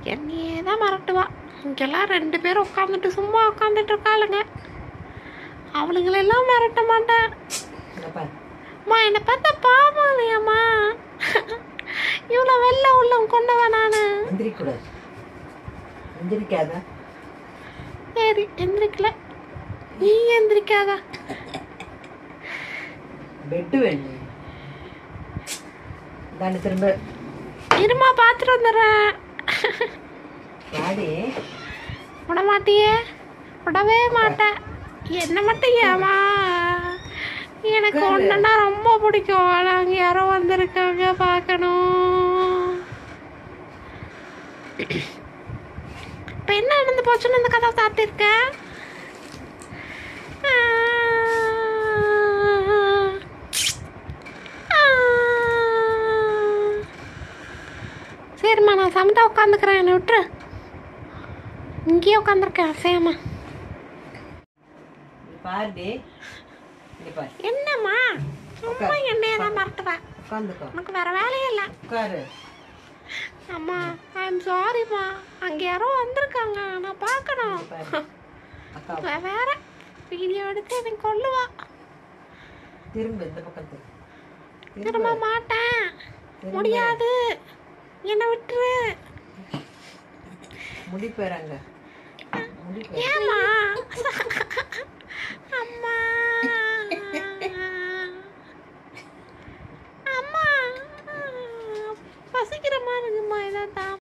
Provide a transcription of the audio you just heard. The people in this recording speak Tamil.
என்னையே தான் மிரட்டுவா இங்கெல்லாம் ரெண்டு பேரும் உட்காந்துட்டு சும்மா உட்காந்துட்டு இருக்காளுங்க அவளுங்களெல்லாம் மிரட்ட மாட்டேன் இங்க பாரு அம்மா என்னை பார்த்தா பாவம் இல்லையாம்மா இவ்வளோ வெள்ளை உள்ளம் கொண்டவ நான் எந்திரிக்கூடாது எந்திரிக்காத சரி எந்திரிக்கல நீ எந்திரிக்காத பெட்டு வேணும் தாண்டி திரும்ப இருமா பார்த்துட்டு வந்துடுறேன் வாடி விட மாட்டியே விடவே மாட்டேன் என்ன மட்டும் ஏமா எனக்கு ஒன்றுன்னா ரொம்ப பிடிக்கும் ஆனால் அங்கே யாரோ வந்திருக்காங்க பார்க்கணும் இப்போ என்ன நடந்து போச்சுன்னு இந்த கதை சாத்திருக்கேன் சரிம்மா நான் சமத்தா உட்காந்துக்கிறேன் என்னை விட்டுரு இங்கேயே உட்காந்துருக்கேன் சேமா நீ பாருடி இங்க பாரு என்னம்மா சும்மா என்னையே தான் மறட்டுவேன் உட்காந்துக்கோ உனக்கு வேற வேலையே இல்லை உட்காரு அம்மா ஐ எம் சாரிம்மா அங்கே யாரோ வந்திருக்காங்க நான் பார்க்கணும் இங்க பாரு அக்கா வே- வேற வீடியோ எடுத்து எனக்கு கொல்லுவா திரும்ப இந்த பக்கம் திரு. திரும்ப திரும்ப மாட்டேன் திரும்ப. முடியாது என்னை விட்டுரு முடி போயிறாங்க முடி போயிரு. ஏம்மா அம்மா அம்மா பசிக்கிற மாதிரி இருக்குமா ஏதாவது